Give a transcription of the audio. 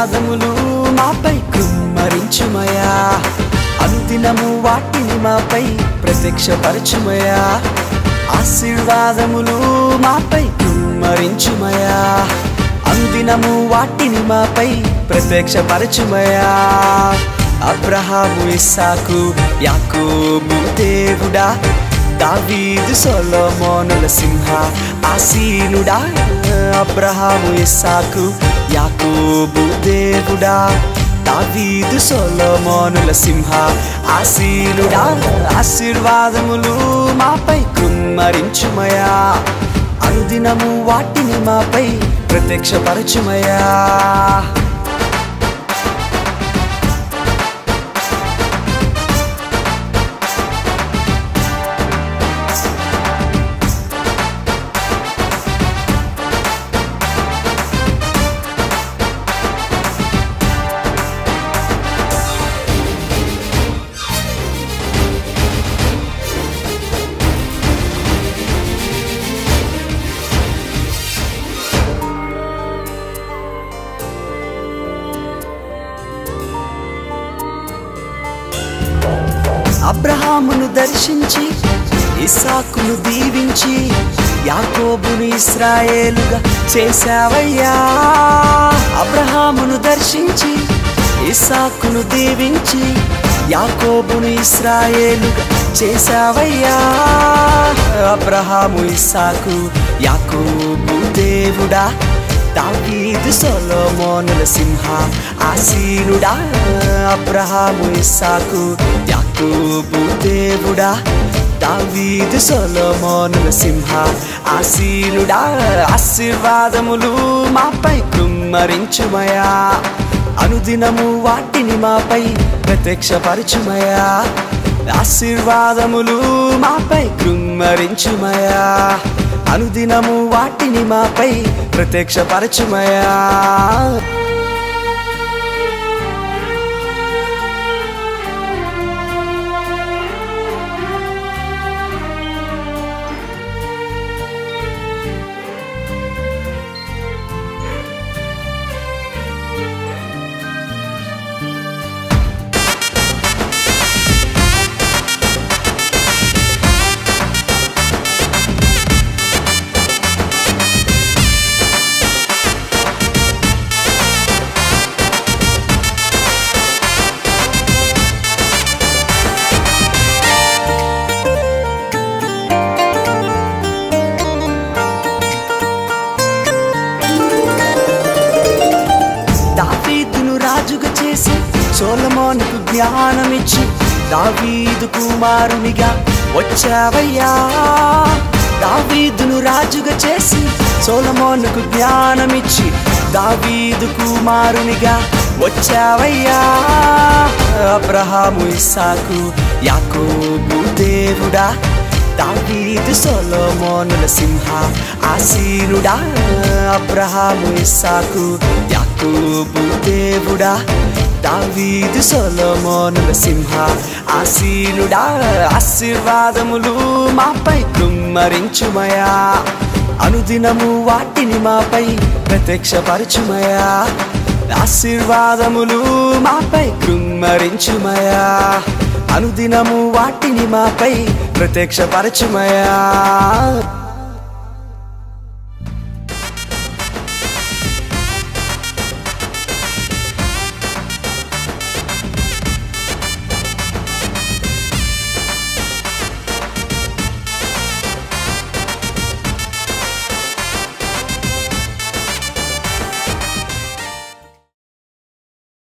ఆశీర్వాదములు మాపై కుమ్మరించుమయా అనుదినము వాటిని మాపై ప్రత్యక్షపరచుమయా ఆశీర్వాదములు మాపై కుమ్మరించుమయా అనుదినము వాటిని మాపై ప్రత్యక్షపరచుమయా అబ్రహాము ఇస్సాకు యాకోబు దేవుడా దావీదు సొలొమోనుల సింహ ఆసీనుడా అబ్రహాము ఇస్సాకు యాకోబు దేవుడా దావీదు సొలొమోనుల సింహ ఆసీనుడా ఆశీర్వాదములు మాపై కుమ్మరించుమయా అనుదినము వాటిని మాపై ప్రత్యక్షపరచుమయా అబ్రహామును దర్శించి ఇసాకును దీవించి యాకోబును ఇస్రాయేలుగా చేశావయ్యా అబ్రహామును దర్శించి ఇసాకును దీవించి యాకోబును ఇస్రాయేలుగా చేశావయ్యా అబ్రహాము ఇస్సాకు యాకోబు దేవుడా దావీదు సొలొమోనుల సింహ ఆసీనుడా అబ్రహాము ఇస్సాకు యాకోబు దేవుడా దావీదు సొలొమోనుల సింహ ఆసీనుడా ఆశీర్వాదములు మాపై కుమ్మరించుమయా అనుదినము వాటిని మాపై ప్రత్యక్షపరచుమయా ఆశీర్వాదములు మాపై కృమ్మరించుమయా అనుదినము వాటిని మాపై ప్రత్యక్షపరచుమయా దావీదును రాజుగా చేసి సోలమోనుకు జ్ఞానమిచ్చి దావీదు కుమారునిగా వచ్చావయ్యా దావీదును రాజుగా చేసి సోలమోనుకు జ్ఞానమిచ్చి దావీదు కుమారునిగా వచ్చావయ్యా అబ్రహాము ఇస్సాకు యాకోబు దేవుడా దావీదు సొలొమోనుల సింహ ఆసీనుడా అబ్రహాము ఇస్సాకు యాకోబు దేవుడా దావీదు సొలొమోనుల సింహ ఆసీనుడా ఆశీర్వాదములు మాపై కుమ్మరించుమయా అనుదినము వాటిని మాపై ప్రత్యక్షపరచుమయా ఆశీర్వాదములు మాపై కృమ్మరించుమయా అనుదినము వాటిని మాపై ప్రత్యక్షపరచుమయా